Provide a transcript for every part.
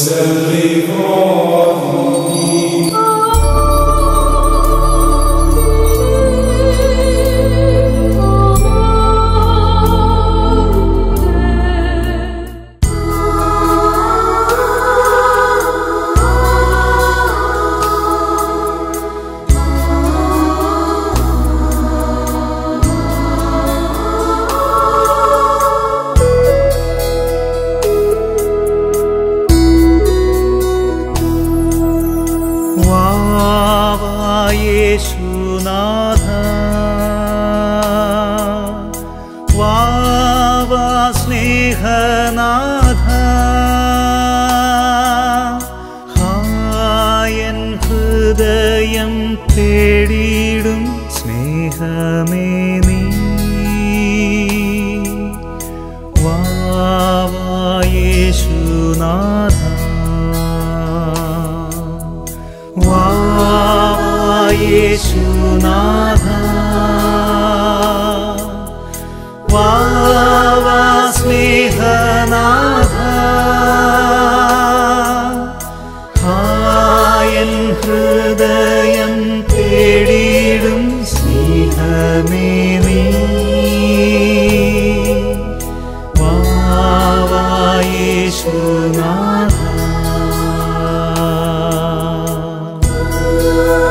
വാവായേശുനാഥ വാവാ സ്നേഹനാഥ ഹായൻ ഹൃദയം തേടിയിടും സ്നേഹമേ നീ വാവായേശുനാഥ വായേശുനാഥ വാവാ സ്നേഹനാഥ ഹായൻ ഹൃദയം തേടിയിടും സ്നേഹമേ നീ വാവായേശുനാഥ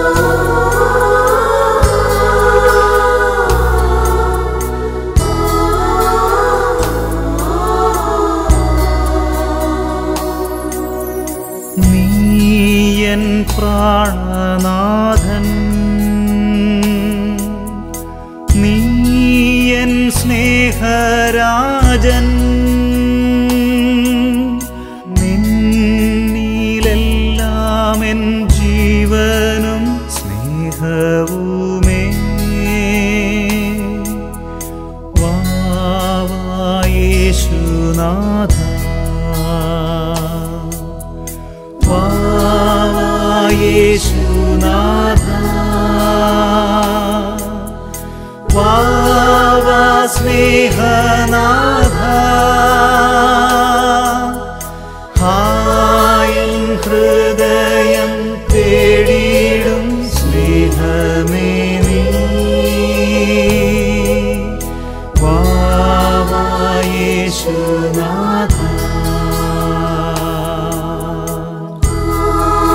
നീയൻ പ്രാണനാഥൻ നീയൻ സ്നേഹരാജൻ നിന്നിലെല്ലാം എൻ ജീവനും സ്നേഹവുമേ വായേശുനാഥ വായേശുനാഥ വാവാ സ്നേഹനാഥ ഹായൻ ഹൃദയം തേടിയിടും സ്നേഹമേ നീ വായേശുനാഥ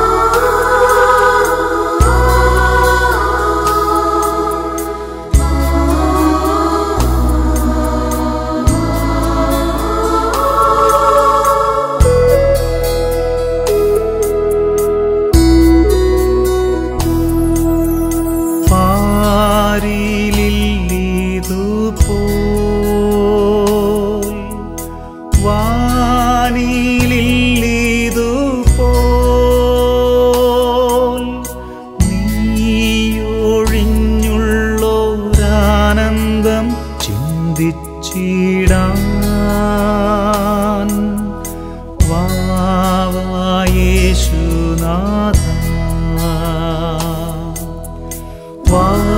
പാരിലില്ലിതുപോൽ വാനിലില്ലിതുപോൽ നീയൊഴിഞ്ഞുള്ളൊരാനന്ദം ചിന്തിച്ചിടാൻ വായേശുനാഥ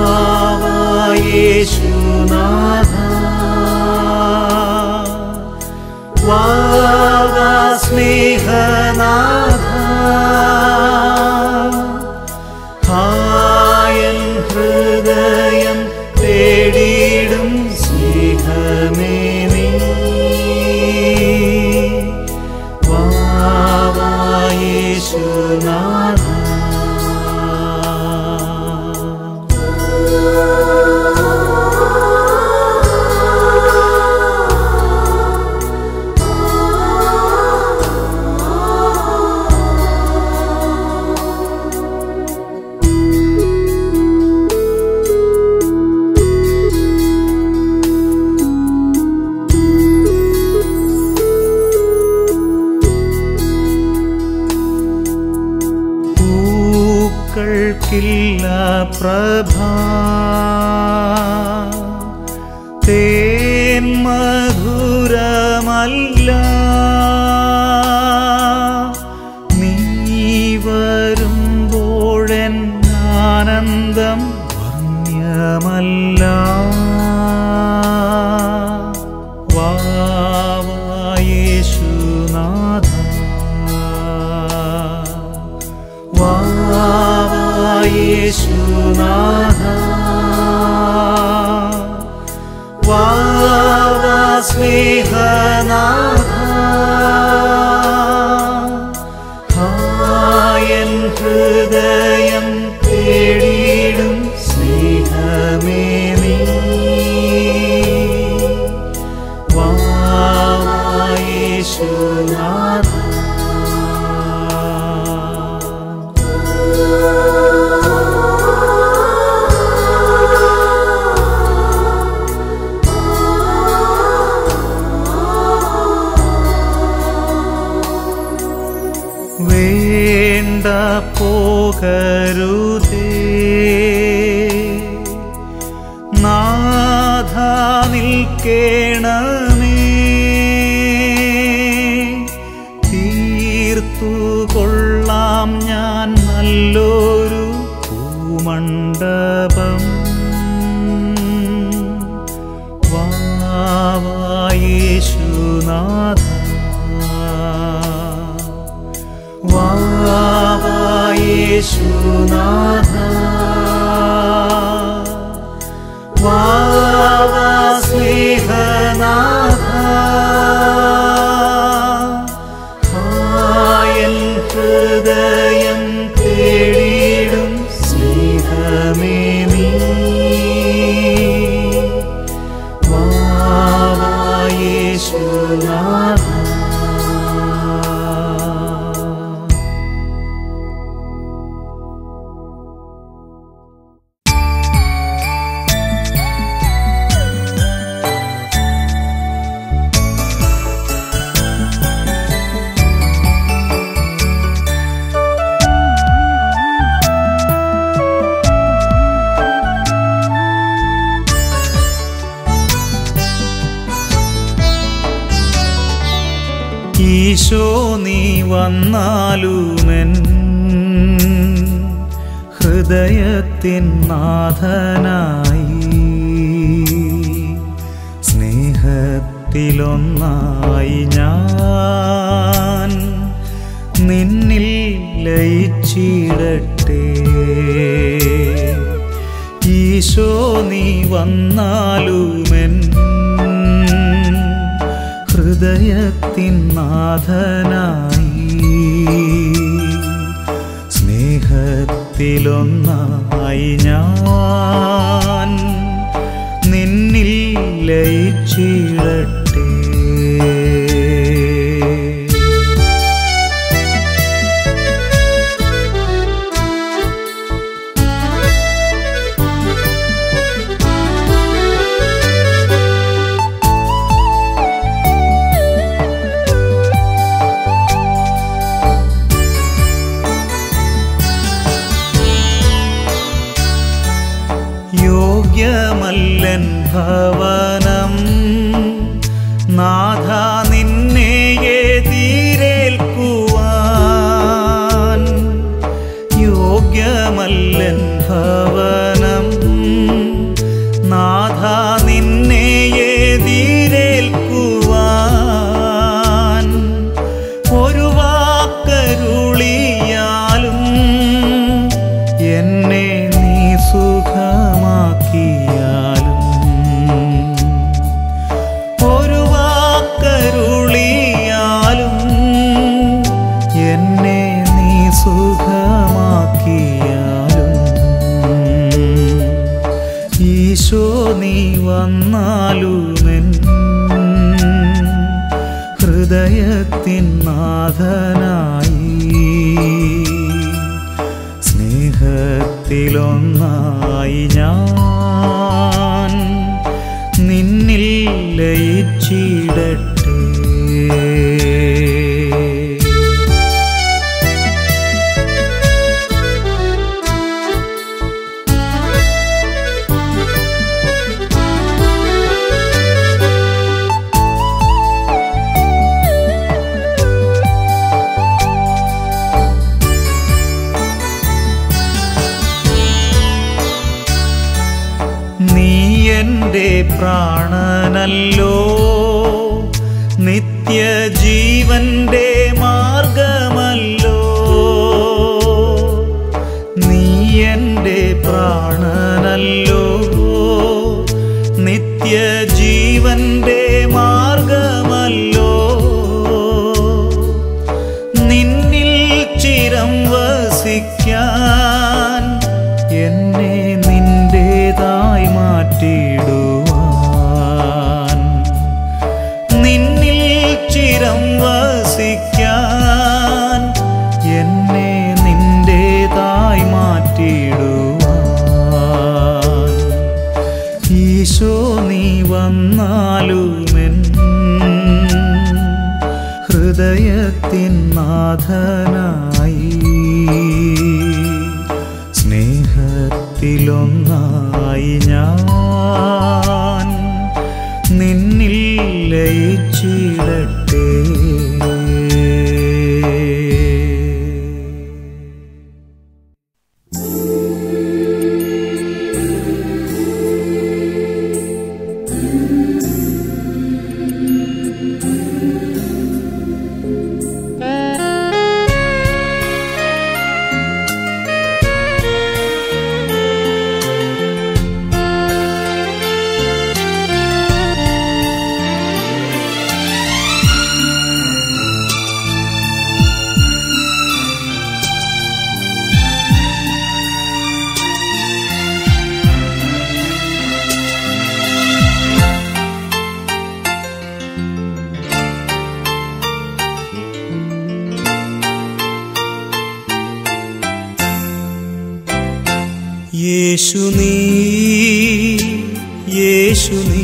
വായേശുനാഥ വാവാ സ്നേഹനാഥ ഹായൻ ഹൃദയം തേടിയിടും സ്നേഹമേ നീ വായേശുനാഥ പൂക്കൾക്കില്ല പ്രഭ തേൻ മധുരമല്ല നീ വരുമ്പോഴെൻ ആനന്ദം വർണ്യമല്ല വാവായേശുനാഥ യേശുനാഥ വാവാ സ്നേഹനാഥ ഹായൻ ഹൃദയം തേടിയിടും സ്നേഹമേ നീ വാവാ യേശുനാഥ വേണ്ട പോകരുതേ നാഥ നിൽക്കേണമേ തീർത്തു കൊള്ളാം ഞാൻ നല്ലൊരു പൂമണ്ഡപം വാവായേശുനാഥ വാവായേശുനാഥ വാവാ സ്നേഹനാഥ ഹായൻ ഹൃദയം തേടിയിടും സ്നേഹമേ നീ വാവായേശുനാഥ ഈശോ നീ വന്നാലുമെൻ ഹൃദയത്തിൻ നാഥനായി സ്നേഹത്തിലൊന്നായി ഞാൻ നിന്നിൽ ലയിച്ചിടട്ടെ ഈശോ നീ വന്നാലുമെൻ ഹൃദയത്തിൻ നാഥനായി സ്നേഹത്തിലൊന്നായി ഞാൻ നിന്നിൽ ലയിച്ചിടട്ടെ യോഗ്യമല്ലൻ ഭവനം നാഥ നിന്നെ എതിരേൽക്കുവാൻ യോഗ്യമല്ലൻ ഭവനം നാഥ നിന്നെ എതിരേൽക്കുവാൻ ഒരു വാക്കരുളിയാലും എന്നെ നീ സുഖമാക്കിയാലും ഒരു വാക്കരുളിയാലും എന്നെ നീ സുഖമാക്കിയാലും ഈശോ നീ വന്നാലുമെൻ ഹൃദയത്തിൻ നാഥനായി സ്നേഹത്തിലൊന്നായി ഞാൻ നിന്നിൽ ലയിച്ചിടട്ടെ നീ എൻ്റെ പ്രാണനല്ലോ നിത്യജീവന്റെ മാർഗമല്ലോ നീ എൻ്റെ പ്രാണ മാർഗമല്ലോ നിത്യജീവന്റെ മാർഗമല്ലോ നിന്നിൽ ചിരം വസിക്കാൻ എന്നെ നിന്റേതായി മാറ്റിടുവാൻ നിന്നിൽ ചിരം വസിക്കാൻ എന്നെ നിന്റേതായി മാറ്റിടുവാൻ ഈശോ നീ വന്നാലുമെൻ ഹൃദയത്തിൻ നാഥനായി സ്നേഹത്തിലൊന്നായി ഞാൻ നിന്നിൽ ലയിച്ചിടട്ടെ യേശു നീ യേശു നീ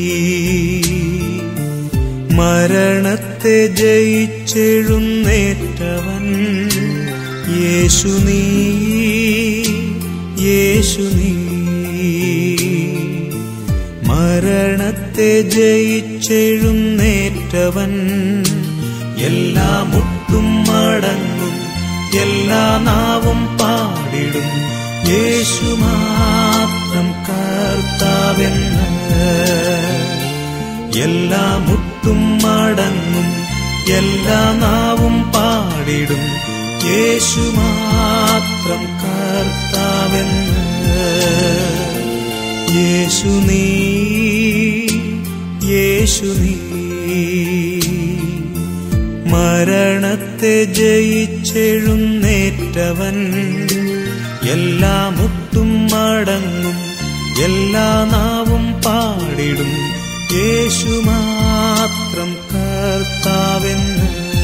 മരണത്തെ ജയിച്ചെഴുന്നേറ്റവൻ യേശു നീ യേശു നീ മരണത്തെ ജയിച്ചെഴുന്നേറ്റവൻ എല്ലാ മുട്ടും മടങ്ങും എല്ലാ നാവും പാടിടും യേശു മാത്രം കർത്താവെന്ന് എല്ലാ മുട്ടും മടങ്ങും എല്ലാ നാവും പാടിടും യേശു മാത്രം കർത്താവെന്ന് യേശു നീ യേശു നീ മരണത്തെ ജയിച്ചെഴുന്നേറ്റവൻ എല്ലാ മുട്ടും മടങ്ങും എല്ലാ നാവും പാടിടും യേശു മാത്രം കർത്താവെന്ന്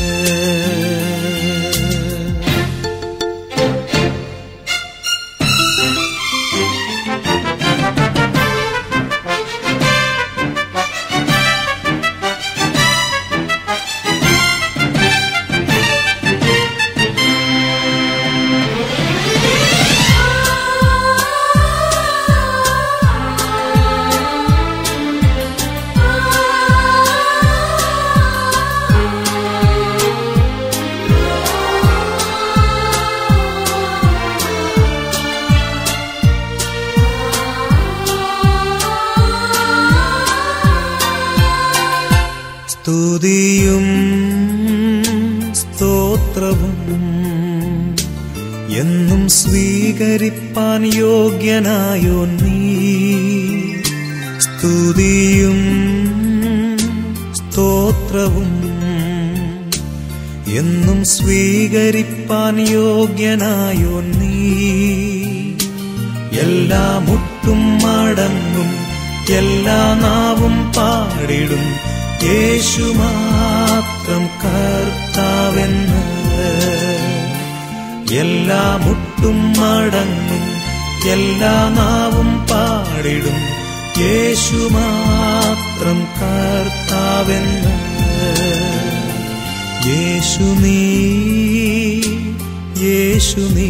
സ്തുതിയും സ്തോത്രവും എന്നും സ്വീകരിപ്പാൻ യോഗ്യനായോ നീ സ്തുതിയും സ്തോത്രവും എന്നും സ്വീകരിപ്പാൻ യോഗ്യനായോ നീ എല്ലാ മുട്ടും മടങ്ങും എല്ലാ നാവും പാടിടും യേശു മാത്രം കർത്താവെന്ന് എല്ലാ മുട്ടും മടങ്ങും എല്ലാ നാവും പാടിടും യേശു മാത്രം കർത്താവെന്ന് യേശു നീ യേശു നീ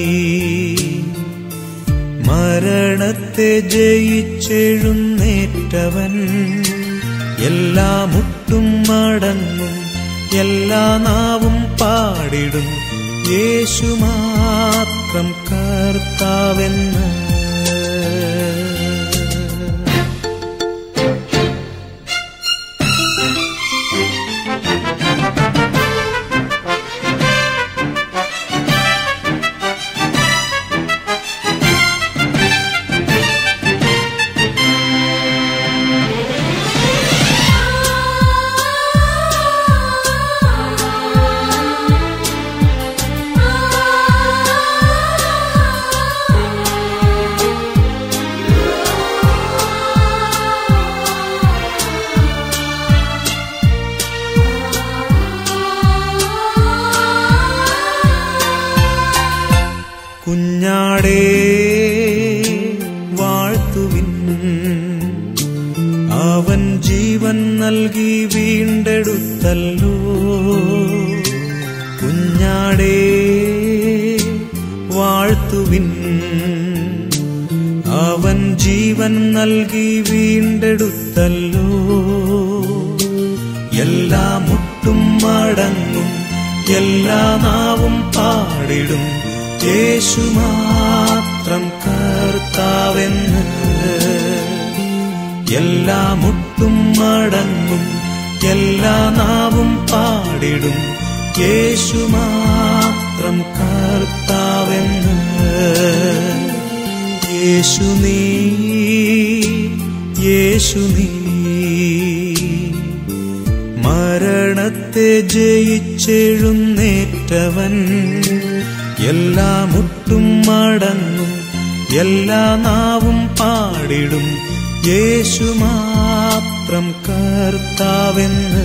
മരണത്തെ ജയിച്ചെഴുന്നേറ്റവൻ എല്ലാ മുട്ടും മടങ്ങും എല്ലാ നാവും പാടിടും യേശു മാത്രം കർത്താവെന്ന് കുഞ്ഞാടേ വാഴ്ത്തുവിൻ അവൻ ജീവൻ നൽകി വീണ്ടെടുത്തല്ലോ കുഞ്ഞാടേ വാഴ്ത്തുവിൻ അവൻ ജീവൻ നൽകി വീണ്ടെടുത്തല്ലോ എല്ലാ മുട്ടും മടങ്ങും എല്ലാ നാവും പാടിടും യേശു മാത്രം കർത്താവെന്ന് എല്ലാ മുട്ടും മടങ്ങും എല്ലാ നാവും പാടിടും യേശു മാത്രം കർത്താവെന്ന് യേശു നീ യേശു നീ മരണത്തെ ജയിച്ചെഴുന്നേറ്റവൻ എല്ലാ മുട്ടും മടങ്ങും എല്ലാ നാവും പാടിടും യേശു മാത്രം കർത്താവെന്ന്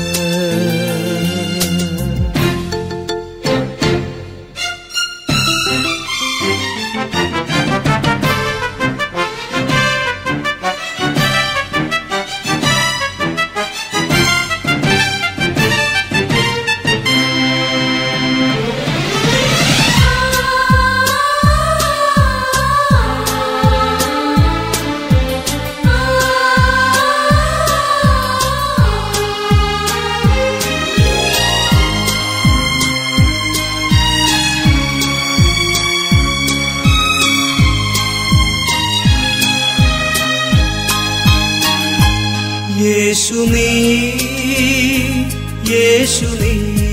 യേശു നീ യേശു നീ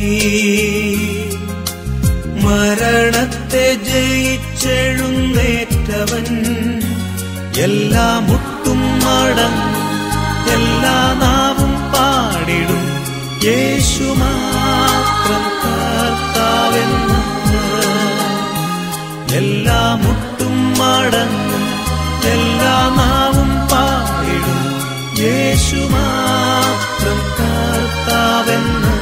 മരണത്തെ ജയിച്ചെഴുന്നേറ്റവൻ എല്ലാ മുട്ടും മടങ്ങും എല്ലാ നാവും പാടിടും യേശു മാത്രം കർത്താവെന്ന് എല്ലാ മുട്ടും മടങ്ങും എല്ലാ നാവും പാടിടും യേശു മാത്രം കർത്താവെന്ന്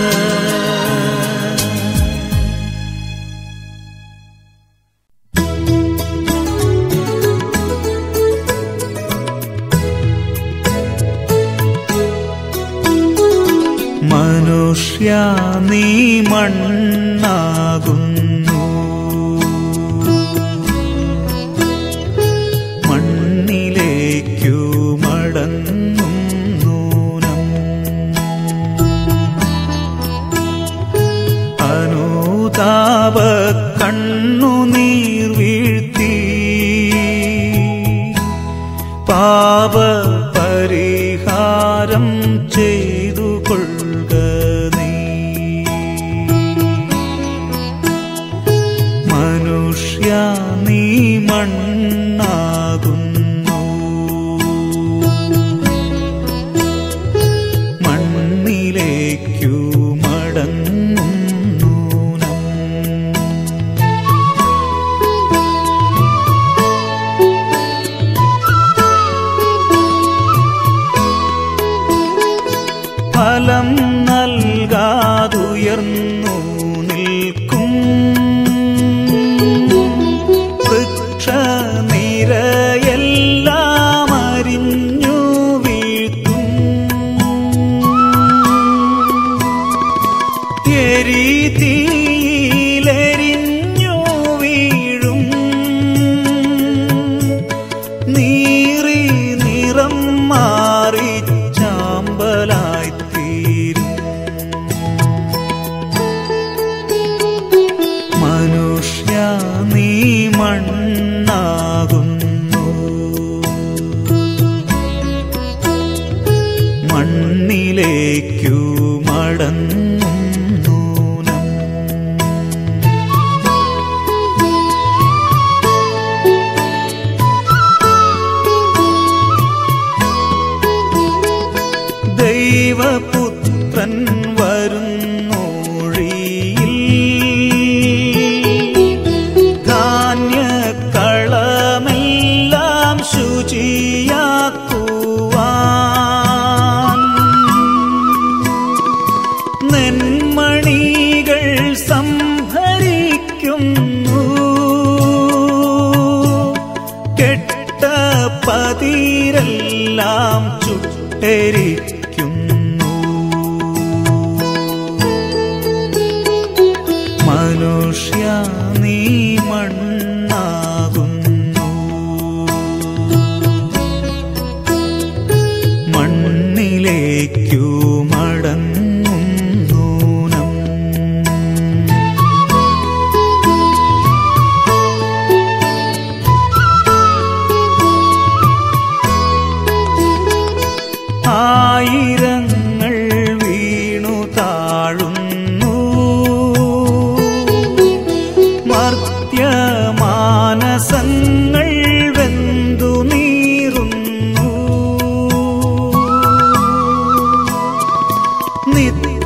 മനുഷ്യ നീ മണ്ണാകുന്നു മണ്ണിലേക്കു മടങ്ങും നൂനം അനുതാപ കണ്ണുനീർ വീഴ്ത്തി പാപ പരിഹാരം ചെയ്തു കൊള്ളുക നീ മനുഷ്യ നീ മണ്ണാകുന്നു മണ്ണിലേക്കു മടങ്ങും നൂനം ഫലം നൽകാതുയർന്നു നിൽക്കും വൃക്ഷനിരയെല്ലാം അരിഞ്ഞു വീഴ്ത്തും എരിതീയിലെരിഞ്ഞു വീഴും നീറി നിറം മാറി ചാമ്പലായിത്തീരും മനുഷ്യ നീ മണ്ണാകുന്നു മണ്ണിലേക്കു മടങ്ങും നൂനം ദൈവപുത്രൻ വരുന്നോഴിയിൽ ധാന്യക്കളമെല്ലാം ശുചിയാക്കുവാൻ നെന്മണികൾ സംഭരിക്കുന്നു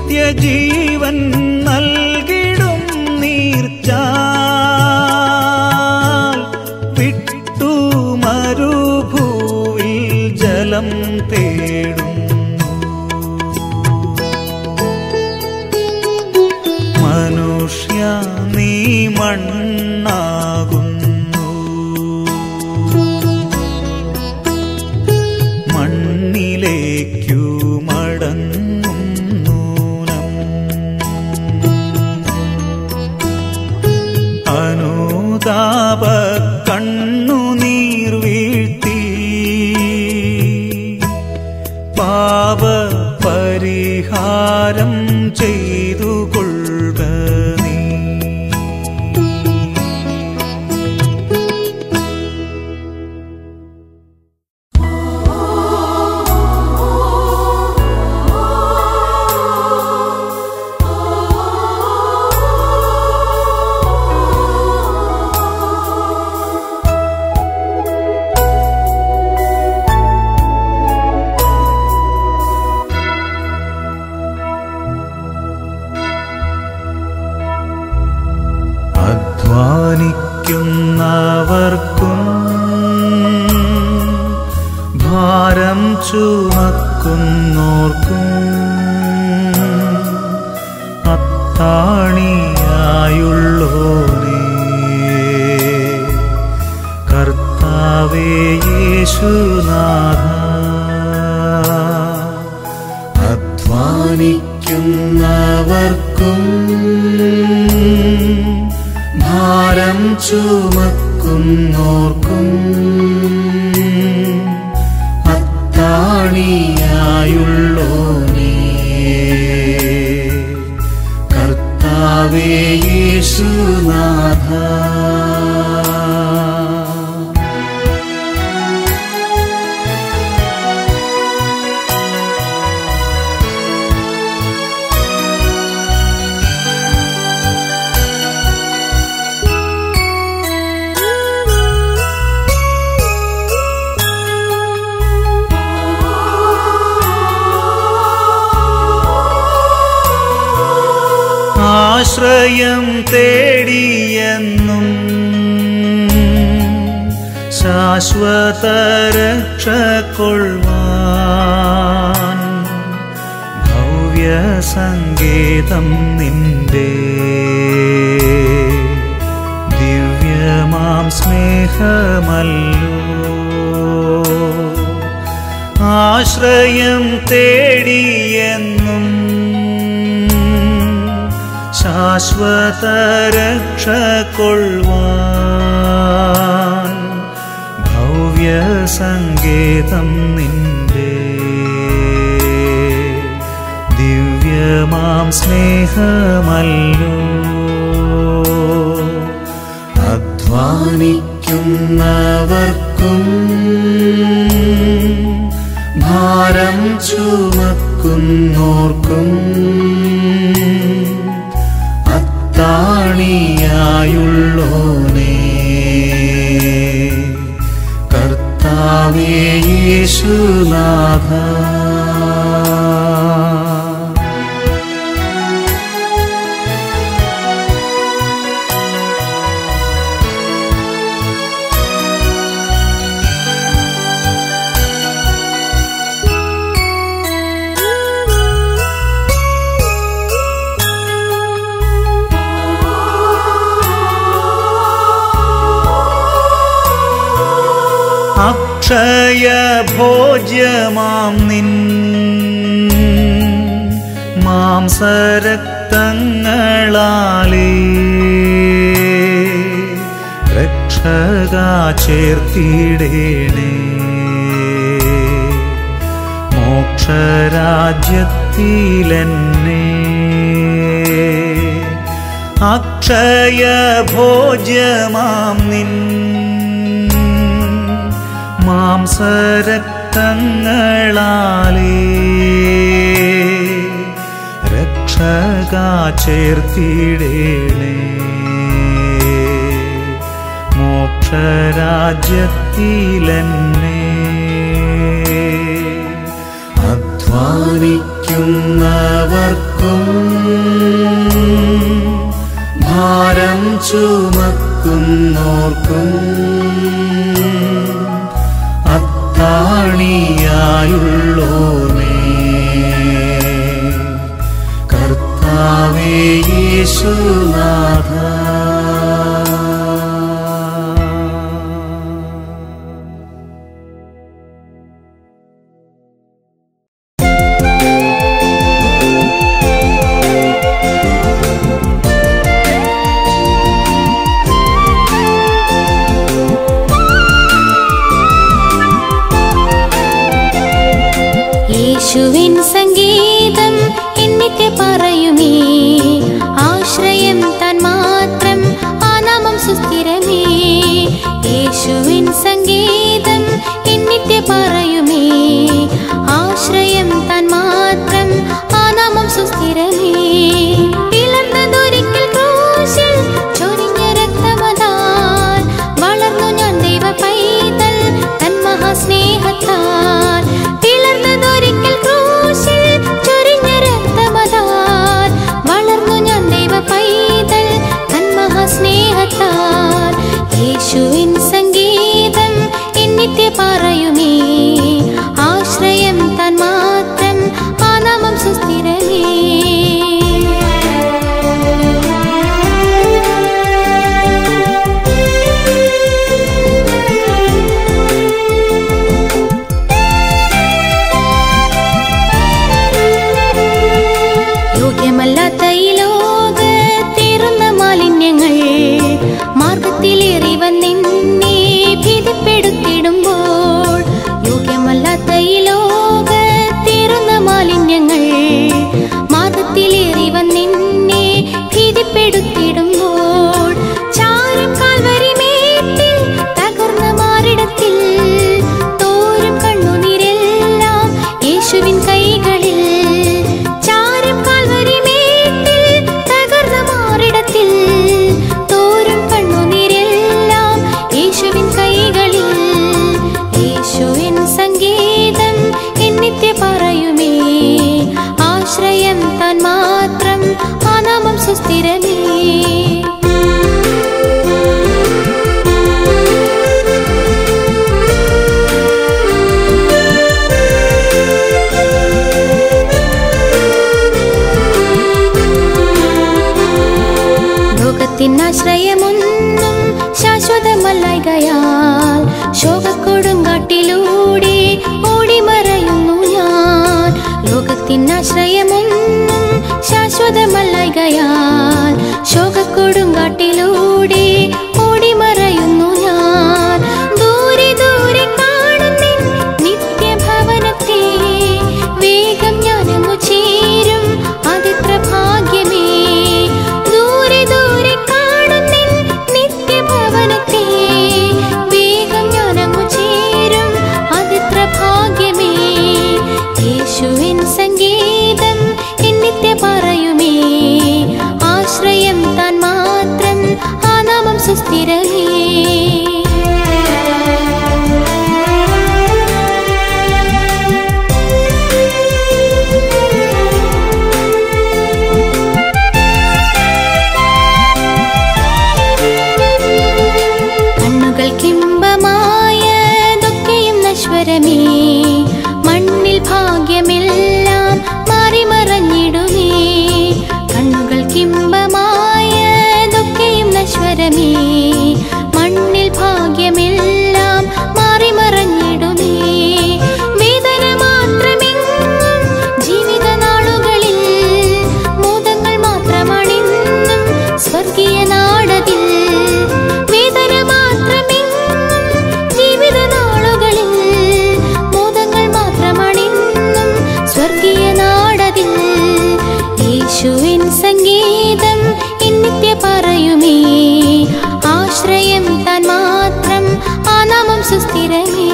നിത്യജീവൻ നൽകിടും നീർച്ചാൽ വിട്ടു മരുഭൂവിൽ ജലം തേടുന്നു മനുഷ്യ നീ മണ്ണാകുന്നു മണ്ണിലേക്കു മടങ്ങും നൂനം അനുതാപ കണ്ണുനീർ വീഴ്ത്തി പാപ പരിഹാരം ചെയ്തു കൊള്ളുക നീ അധ്വാനിക്കുന്നവർക്കും ഭാരം ചുമക്കുന്നോർക്കും അത്താണിയായുള്ളോനേ കർത്താവേ യേശുനാഥ അധ്വാനിക്കുന്നവർക്കും ഭാരം ചുമക്കുന്നോർക്കും അത്താണിയായുള്ളോനേ കർത്താവേ യേശുനാഥ ആശ്രയം തേടിയെന്നും ശാശ്വത രക്ഷ കൊള്ളുവാൻ ഭവ്യ സംഗീതം നിന്റെ ദിവ്യമാം സ്നേഹമല്ലോ ആശ്രയം തേടിയെന്നും ശാശ്വത രക്ഷ കൊള്ളുവാൻ ഭവ്യ സംഗീതം നിന്റെ ദിവ്യമാം സ്നേഹമല്ലോ അധ്വാനിക്കുന്നവർക്കും ഭാരം ചുമക്കുന്നോർക്കും അത്താണിയായുള്ളോനേ കർത്താവേ യേശുനാഥ അക്ഷയ ഭോജ്യമാം നിൻ മാംസരക്തങ്ങളാലേ രക്ഷക ചേർത്തിടേണേ മോക്ഷരാജ്യത്തിലെന്നെ അക്ഷയ ഭോജ്യമാം നിൻ മാംസരക്തങ്ങളാലേ രക്ഷക ചേർത്തിടേണേ മോക്ഷരാജ്യത്തിലെന്നെ അധ്വാനിക്കുന്നവർക്കും ചുമക്കുന്നോർക്കും അത്താണിയായുള്ളോനേ കർത്താവേ യേശുനാഥ യേശുവിൻ സംഗീതം എന്നിട്ട് പറയുമേ ആശ്രയം താൻ മാത്രം ആ നാമം സുസ്ഥിരമേ യേശുവിൻ സംഗീതം എന്നിട്ട് പറയുമേ ആശ്രയം താൻ മാത്രം ആ നാമം സുസ്ഥിരമേ പിളർന്നതൊരിക്കൽ ക്രൂശിൽ ചൊരിഞ്ഞ രക്തമതാൽ വളർന്നു ഞാൻ ദൈവ പൈതൽ തൻ മഹാസ്നേഹത്താൽ പിളർന്നതൊരിക്കൽ ക്രൂശിൽ ചൊരിഞ്ഞ രക്തമതാൽ വളർന്നു ഞാൻ ദൈവ പൈതൽ തൻ മഹാസ്നേഹത്താൽ യേശുവിൻ സംഗീതം എന്നിട്ട് പറയുമേ ആശ്രയം താൻ മാത്രം ആ നാമം സുസ്ഥിരമേ യോഗ്യമല്ലാത്ത ഈ ലോകത്തേറുന്ന മാലിന്യങ്ങൾ മാർഗത്തിലേറി വന്നെന്നെ ഭീതിപ്പെടുത്തിടുമ്പോൾ യോഗ്യമല്ലാത്ത ഈ ലോകത്തേറുന്ന മാലിന്യങ്ങൾ മാർഗത്തിലേറി വന്നെന്നെ ഭീതിപ്പെടുത്തിടുമ്പോൾ ചാരം കാൽവരിമേട്ടിൽ തകർന്ന മാറിടത്തിൽ തോരും കണ്ണുനീരെല്ലാം യേശുവിൻ കൈകളിൽ ചാരം കാൽവരിമേട്ടിൽ തകർന്ന മാറിടത്തിൽ തോരും കണ്ണുനീരെല്ലാം യേശുവിൻ കൈകളിൽ യേശുവിൻ സംഗീതം എന്നിട്ട് പറയുമേ ആശ്രയം താൻ മാത്രം ആ നാമം സുസ്ഥിരമേ ലോകത്തിനാശ്രയമൊന്നും ശാശ്വതമല്ലായകയാൽ ശോകക്കൊടുങ്കാട്ടിലൂടെ ഓടിമറയുന്നു ഞാൻ ലോകത്തിനാശ്രയമൊന്നും ശാശ്വതമല്ലായകയാൽ ശോകക്കൊടുങ്കാട്ടിലൂടെ ഓടിമറയുന്നു ഞാൻ ദൂരെ ദൂരെ കാണുന്നിൻ നിത്യഭവനത്തെ വേഗം ഞാനങ്ങു ചേരും അതിത്ര ഭാഗ്യമേ ദൂരെ ദൂരെ കാണുന്നിൻ നിത്യഭവനത്തെ വേഗം ഞാനങ്ങു ചേരും അതിത്ര ഭാഗ്യമേ യേശുവിൻ സംഗീതം എന്നിട്ട് പറയുമേ ആശ്രയം താൻ മാത്രം ആ നാമം സുസ്ഥിരമേ കണ്ണുകൾക്കിമ്പമായതൊക്കെയും നശ്വരമേ മണ്ണിൽ ഭാഗ്യമെല്ലാം മാറിമറഞ്ഞിടുമേ കണ്ണുകൾക്കിമ്പമായതൊക്കെയും നശ്വരമേ മണ്ണിൽ ഭാഗ്യമെല്ലാം മാറിമറഞ്ഞിടുമേ വേദന മാത്രമെങ്ങും ജീവിതനാളുകളിൽ മോദങ്ങൾ മാത്രമാണെന്നും സ്വർഗീയ നാടതിൽ വേദന മാത്രമെങ്ങും ജീവിതനാളുകളിൽ മോദങ്ങൾ മാത്രമാണെന്നും സ്വർഗീയ നാടതിൽ യേശുവിൻ സംഗീതം എന്നിട്ട് പറയുമേ ആശ്രയം താൻ മാത്രം ആ നാമം സുസ്ഥിരമേ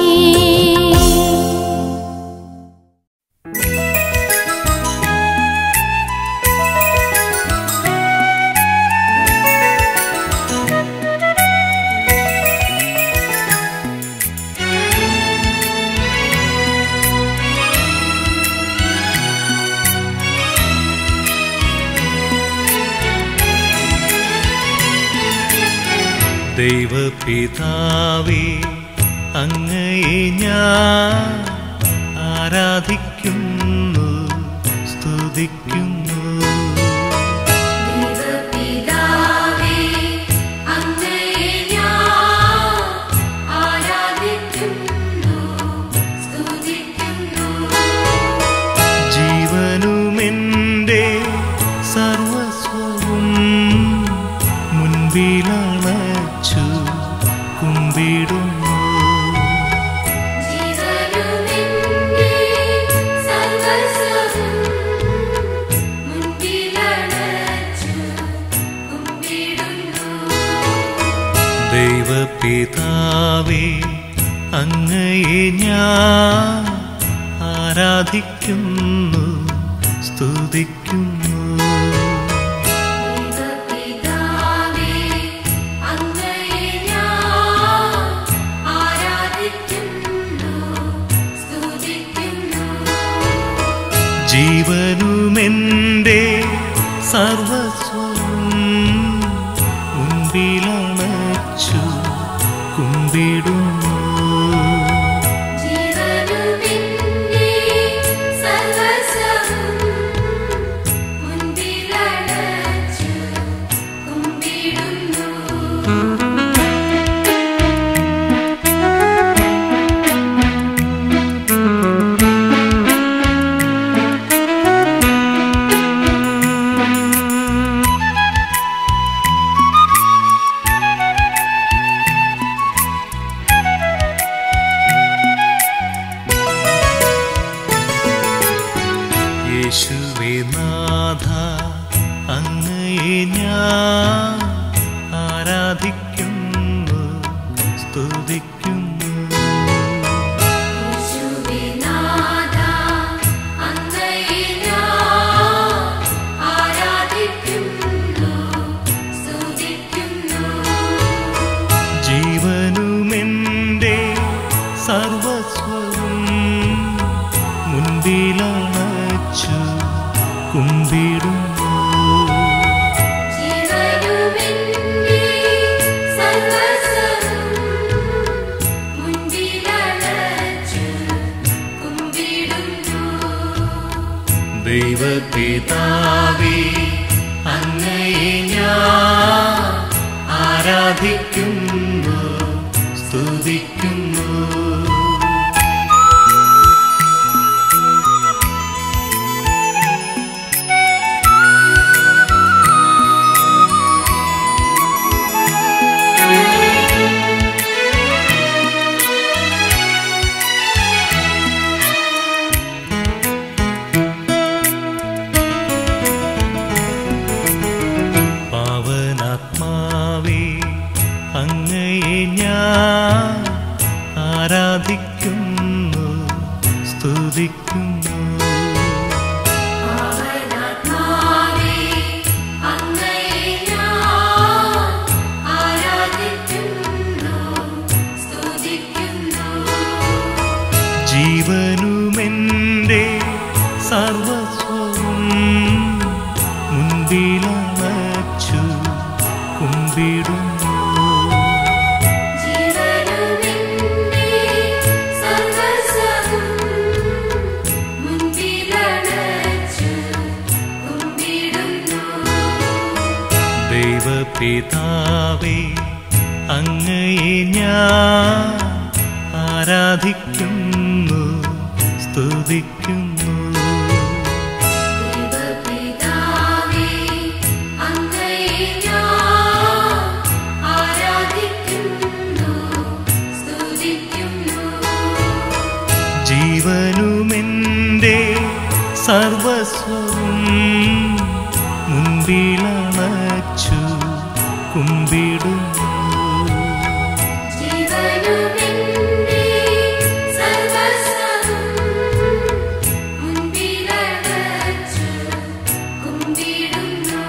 ദൈവപിതാവേ അങ്ങയെ ഞാൻ ആരാധിക്കുന്നു സ്തുതിക്കുന്നു ദൈവപിതാവേ അങ്ങയെ ഞാൻ ആരാധിക്കുന്നു സ്തുതിക്കുന്നു ജീവനുമെൻ്റെ സർവസ്വവും മുൻപിലണച്ചു കുമ്പിടുന്നു ജീവനുമെന്റെ സർവസ്വവും മുൻപിലണച്ചു കുമ്പിടുന്നു ദൈവപിതാവേ അങ്ങയെ ഞാൻ ആരാധിക്കുന്നു സ്തുതിക്കുന്നു ദൈവപിതാവേ അങ്ങയെ ഞാൻ ആരാധിക്കുന്നു സ്തുതിക്കുന്നു ജീവനുമെൻ്റെ സർവസ്വം മുൻപിലണച്ചു കുമ്പിടുന്നു ജീവനുമെന്റെ സർവസ്വവും മുൻപിലണച്ചു കുമ്പിടുന്നു യേശുവേ നാഥ അങ്ങയെ ഞാൻ ആരാധിക്കുന്നു സ്തുതിക്കുന്നു യേശുവേ നാഥാ അങ്ങയെ ഞാൻ ആരാധിക്കുന്നു സ്തുതിക്കുന്നു ജീവനുമെൻ്റെ സർവസ്വവും മുൻപിലണച്ചു കുമ്പിടുന്നു ജീവനുമെന്റെ സർവസ്വവും മുൻപിലണച്ചു കുമ്പിടുന്നു ദൈവപിതാവേ അങ്ങയെ ഞാൻ ആരാധിക്കുന്നു സ്തുതിക്കുന്നു പാവനാത്മാവേ അങ്ങയെ ഞാൻ ആരാധിക്കുന്നു സ്തുതിക്കുന്നു പാവനാത്മാവേ അങ്ങയെ ഞാൻ ആരാധിക്കുന്നു സ്തുതിക്കുന്നു ജീവനുമെൻ്റെ സർവസ്വവും മുൻപിലണച്ചു കുമ്പിടുന്നു ജീവനുമെന്റെ സർവസ്വവും മുൻപിലണച്ചു കുമ്പിടുന്നു ദൈവപിതാവേ അങ്ങയെ ഞാൻ ആരാധിക്കുന്നു സ്തുതിക്കുന്നു ദൈവപിതാവേ അങ്ങയെ ഞാൻ ആരാധിക്കുന്നു സ്തുതിക്കുന്നു ജീവനുമെൻ്റെ സർവസ്വവും മുൻപിലണച്ചു കുമ്പിടുന്നു ജീവനുമെന്റെ സർവസ്വവും മുൻപിലണച്ചു കുമ്പിടുന്നു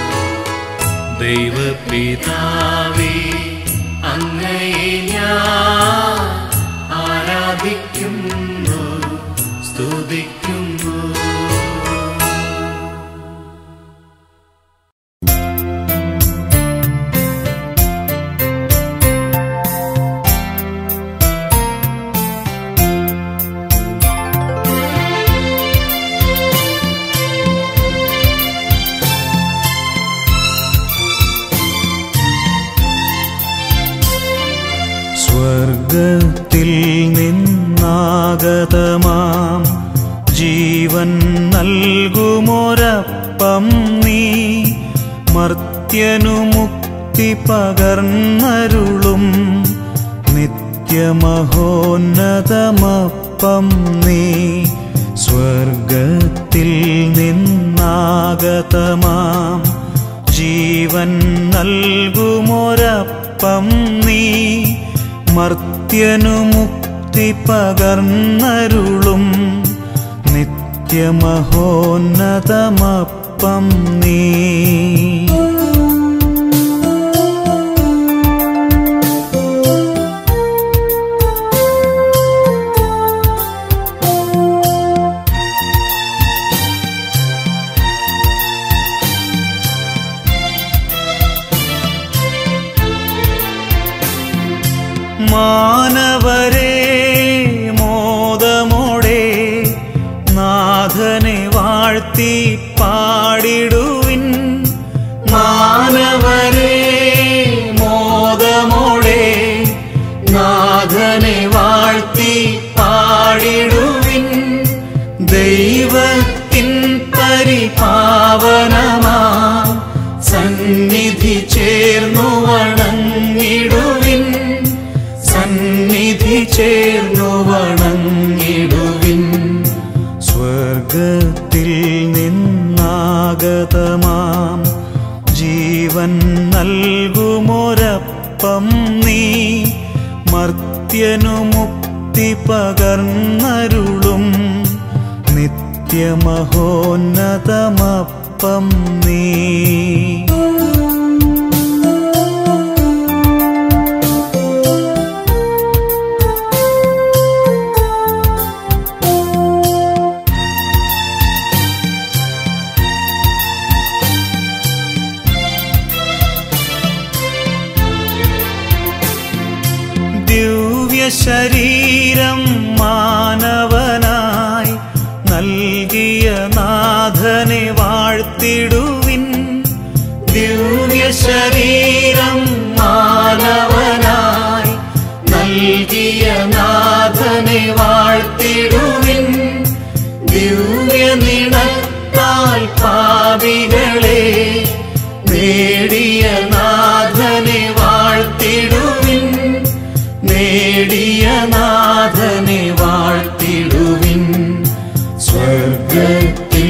ദൈവപിതാവേ അങ്ങയെ ഞാൻ ആരാധിക്കുന്നു സ്തുതിക്കുന്നു യേശുവേ സ്വർഗത്തിൽ നിന്നാഗതമാം ജീവൻ നൽകുമൊരപ്പം നീ മർത്യനു മുക്തി പകർന്നരുളും നിത്യമഹോന്നതമപ്പം നീ സ്വർഗത്തിൽ നിന്നാഗതമാം ജീവൻ നൽകുമൊരപ്പം നീ മർത്യനു മുക്തി പകർന്നരുളും നിത്യമഹോന്നതമപ്പം നീ മാനവരെ മോദമോടെ നാഥനെ വാഴ്ത്തി പാടിടുവിൻ മാനവരെ മോദമോടെ നാഥനെ വാഴ്ത്തി പാടിടുവിൻ ദൈവത്തിൻ പരിപാവനമാ സന്നിധി ചേർന്നു വണങ്ങിടുവിൻ സന്നിധി ചേർന്നു വണങ്ങിടുവിൻ സ്വർഗത്തിൽ നിന്നാഗതമാം ജീവൻ നൽകുമൊരപ്പം നീ മർത്യനു മുക്തി പകർന്നരുളും നിത്യമഹോന്നതമപ്പം നീ ദിവ്യ ശരീരം മാനവനായി നൽകിയ നാഥനെ വാഴ്ത്തിടുവിൻ ദിവ്യ ശരീരം മാനവനായി നൽകിയ നാഥനെ വാഴ്ത്തിടുവിൻ ദിവ്യ നിണത്താൽ പാപികളെ നേടിയ നാഥനെ വാഴ്ത്തിടുവിൻ നേടിയ നാഥനെ വാഴ്ത്തിടുവിൻ സ്വർഗത്തിൽ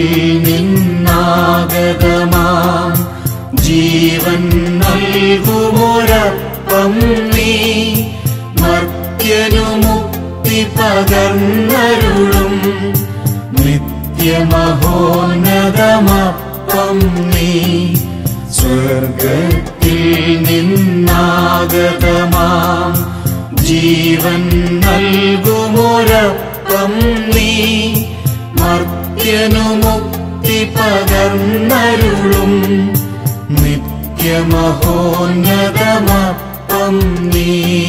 നിന്നാഗതമാം ജീവൻ നൽകുമൊരപ്പം നീ മർത്യനു മുക്തി പകർന്നരുളും നിത്യമഹോന്നതമപ്പം നീ സ്വർഗത്തിൽ നിന്നാഗതമാം ജീവൻ നൽകുമൊരപ്പം നീ മർത്യനു മുക്തി പകർന്നരുളും നിത്യമഹോന്നതമപ്പം നീ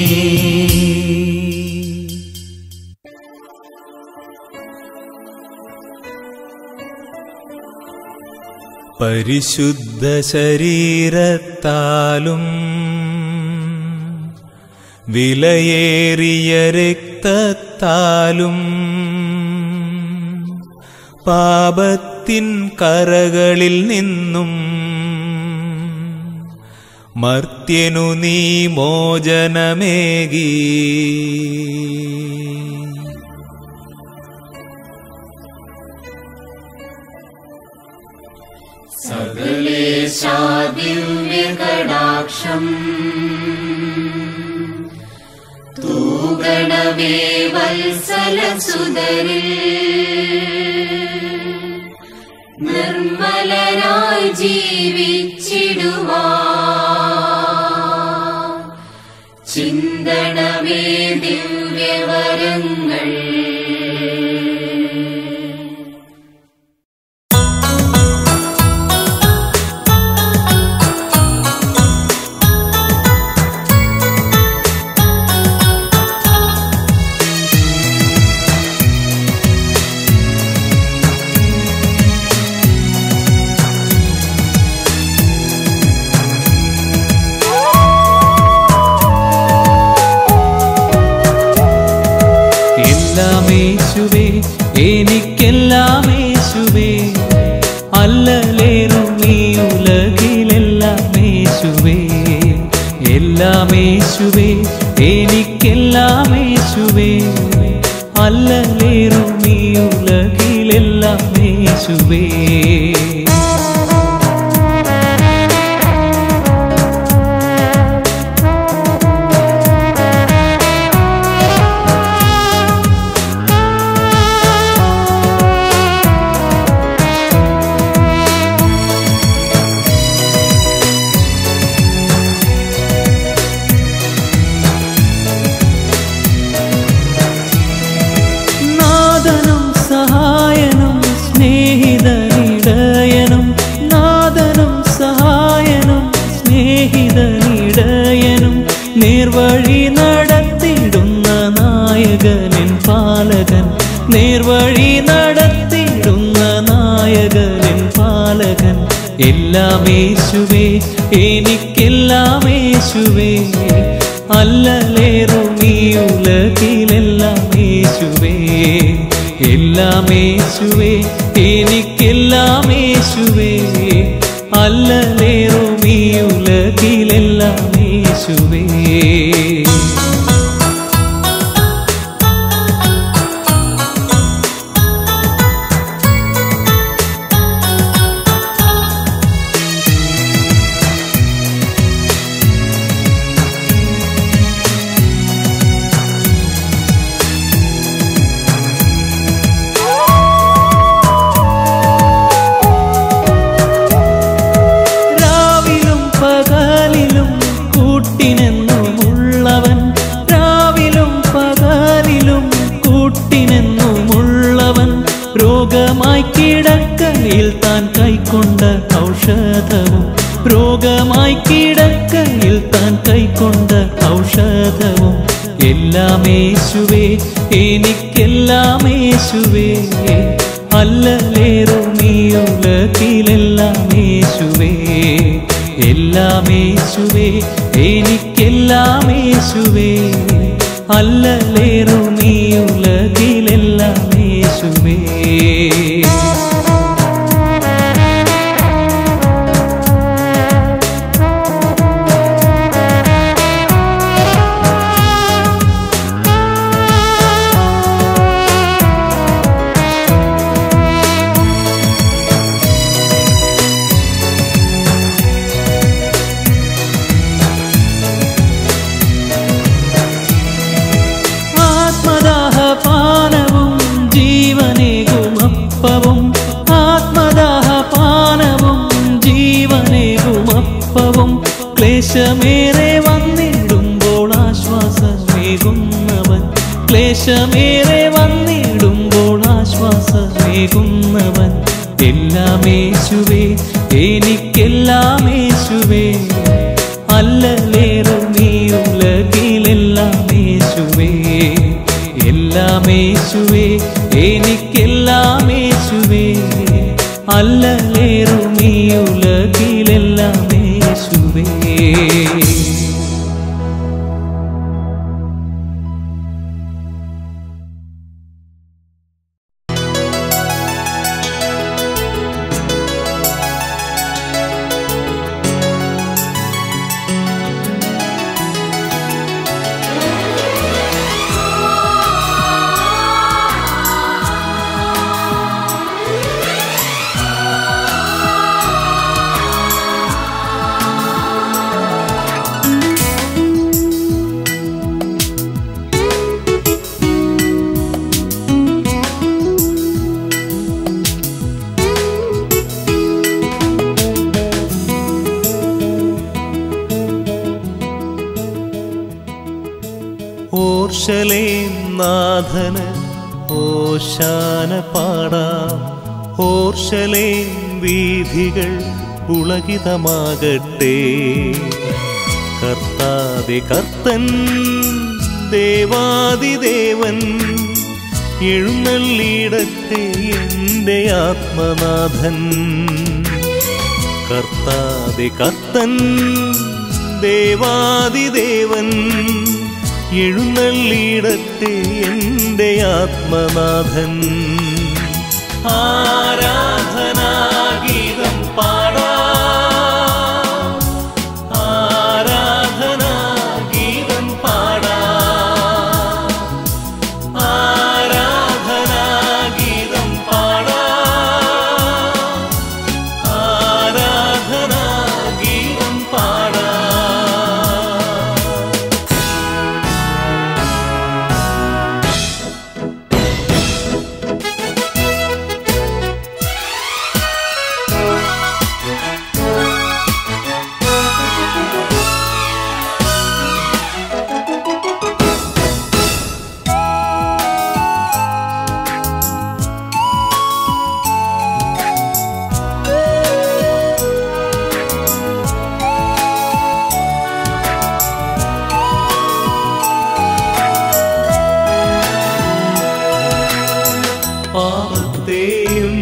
പരിശുദ്ധ ശരീരത്താലും വിലയേറിയ രക്തത്താലും പാപത്തിൻ കറകളിൽ നിന്നും മർത്യനു നീ മോചനമേകി ദിവ്യകടാക്ഷം തൂഗണമേ വത്സലസുതരിൽ നിർമ്മലനായി ജീവിച്ചിടുവാ ചിന്തണമേ ദിവ്യവരങ്ങൾ ും യേശുവേ എനിക്കെല്ലാം യേശുവേ അല്ലലേറും ഈ ഉലകിലെല്ലാം യേശുവേ എല്ലാം യേശുവേ എനിക്കെല്ലാം യേശുവേ അല്ലലേറും ഈ ഉലകിലെല്ലാം യേശുവേ നാദനും സഹായനും സ്നേഹിതനിടയനും നാദനും സഹായനും സ്നേഹിതനിടയനും നേർവഴി നടത്തിടുന്ന നായകനിൻ പാലകൻ നേർവഴി നടത്തിടുന്ന നായകനിൻ പാലകൻ എല്ലാം യേശുവേ എനിക്കെല്ലാം യേശുവേ അല്ലലേറും ഈ ഉലകിലെല്ലാം യേശുവേ എല്ലാം യേശുവേ എനിക്കെല്ലാം യേശുവേ അല്ലലേറും ഈ ഉലകിലെല്ലാം യേശുവേ രാവിലും പകലിലും കൂട്ടിനെന്നുമുള്ളവൻ രാവിലും പകലിലും കൂട്ടിനെന്നുമുള്ളവൻ രോഗമായി കിടക്കയിൽ താൻ കൈക്കൊണ്ട ഔഷധവും രോഗമായി കിടക്കയിൽ താൻ കൈക്കൊണ്ട ഔഷധവും എല്ലാം യേശുവേ എനിക്കെല്ലാം യേശുവേ അല്ലലേറും ഈ ഉലകിലെല്ലാം യേശുവേ എല്ലാം യേശുവേ എനിക്കെല്ലാം യേശുവേ അല്ലലേറും ഈ ഉലകിലെല്ലാം യേശുവേ ആത്മദാഹപാനവും ജീവനേകുമപ്പവും ആത്മദാഹപാനവും ജീവനേകുമപ്പവും ക്ലേശമേറെ വന്നിടുമ്പോൾ ആശ്വാസമേകുന്നവൻ ക്ലേശമേറെ വന്നിടുമ്പോൾ ആശ്വാസമേകുന്നവൻ എല്ലാം യേശുവേ എനിക്കെല്ലാം യേശുവേ അല്ലലേറും ഈ ഉലകിലെല്ലാം യേശുവേ എല്ലാം യേശുവേ എനിക്കെല്ലാം യേശുവേ അല്ലലേറും ഈ ഉലകിലെല്ലാം യേശുവേ ഓർശലേം നാഥന് ഓശാന പാടാം ഓർശലേം വീഥികൾ പുളകിതമാകട്ടെ കർത്താതി കർത്തൻ ദേവാദിദേവൻ എഴുന്നള്ളിയിടത്തെ എൻ്റെ ആത്മനാഥൻ കർത്താതി കർത്തൻ ദേവാദിദേവൻ എഴുന്നള്ളിയിടത്തെ എൻ്റെ ആത്മനാഥൻ ആരാധനാഗീതം പാടാം ആരാധനാഗീതം പാടാം ആരാധനാഗീതം പാടാം ആരാധനാഗീതം പാടാം പാപത്തെയും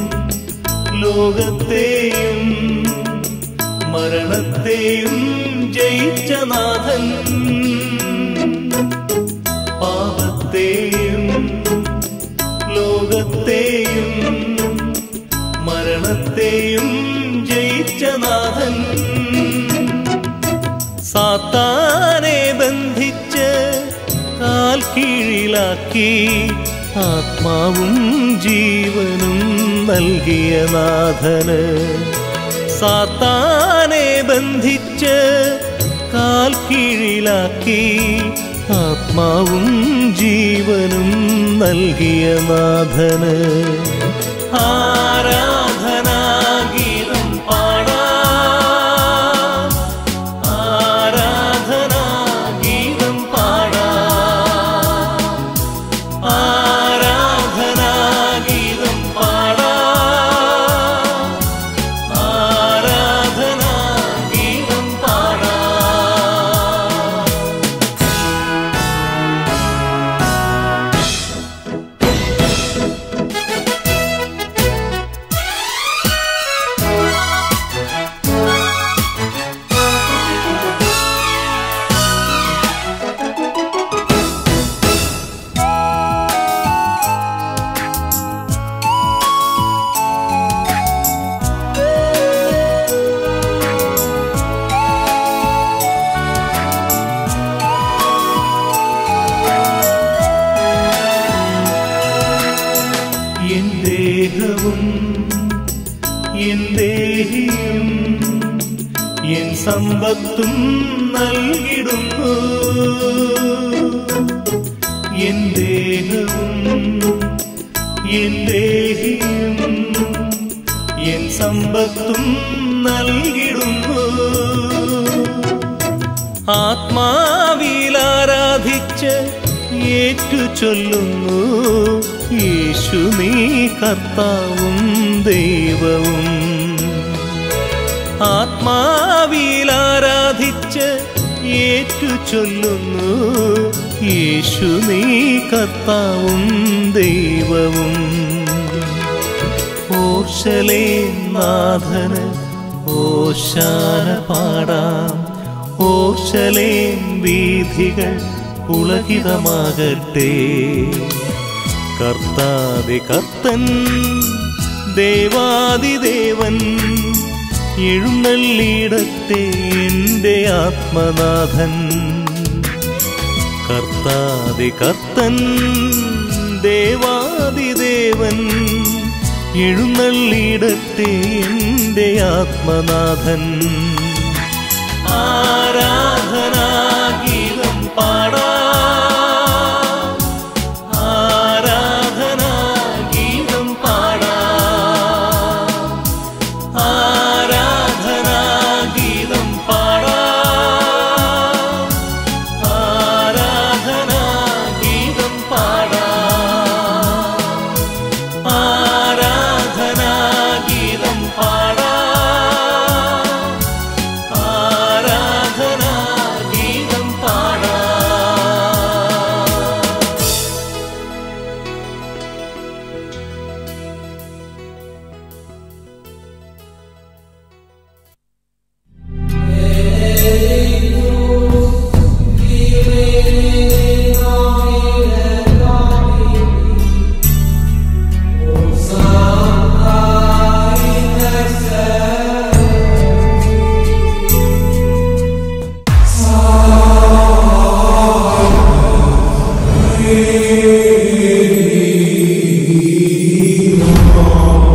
ലോകത്തെയും മരണത്തെയും ജയിച്ച നാഥൻ പാപത്തെയും ലോകത്തെയും മരണത്തെയും ജയിച്ച നാഥൻ സാത്താനെ ബന്ധിച്ച് കാൽ കീഴിലാക്കി ആത്മാവും ജീവനും നൽകിയ നാഥന് സാത്താനെ ബന്ധിച്ച് കാൽ കീഴിലാക്കി ആത്മാവും ജീവനും നൽകിയ നാഥന് ആരാധനാഗീതം പാടാം ആരാധനാഗീതം പാടാം ആരാധനാഗീതം പാടാം ആരാധനാഗീതം പാടാം എൻ ദേഹവും എൻ ദേഹിയും എൻ സമ്പത്തും നൽകിടുന്നു എൻ ദേഹവും എൻ ദേഹിയും എൻ സമ്പത്തും നൽകിടുന്നു ആത്മാവിൽ ആരാധിച്ച് ഏറ്റു ചൊല്ലുന്നു യേശു നീ കർത്താവും ദൈവവും ആത്മാവിൽ ആരാധിച്ച് ഏറ്റു ചൊല്ലുന്നു യേശു നീ കർത്താവും ദൈവവും ഓർശലേ നാഥന് ഓശാന പാടാം ഓർശലേം വീഥികൾ പുളകിതമാകട്ടെ കർത്താതി കർത്തൻ ദേവാദിദേവൻ എഴുന്നള്ളിയിടത്തെ എൻ്റെ ആത്മനാഥൻ കർത്താതി കർത്തൻ ദേവാദിദേവൻ എഴുന്നള്ളിയിടത്തെ എൻ്റെ ആത്മനാഥൻ ആരാധനാഗീതം പാടാം ആരാധനാഗീതം പാടാം ആരാധനാഗീതം പാടാം ആരാധനാഗീതം പാടാം ആരാധനാഗീതം പാടാം ആരാധനാഗീതം യേശുവേ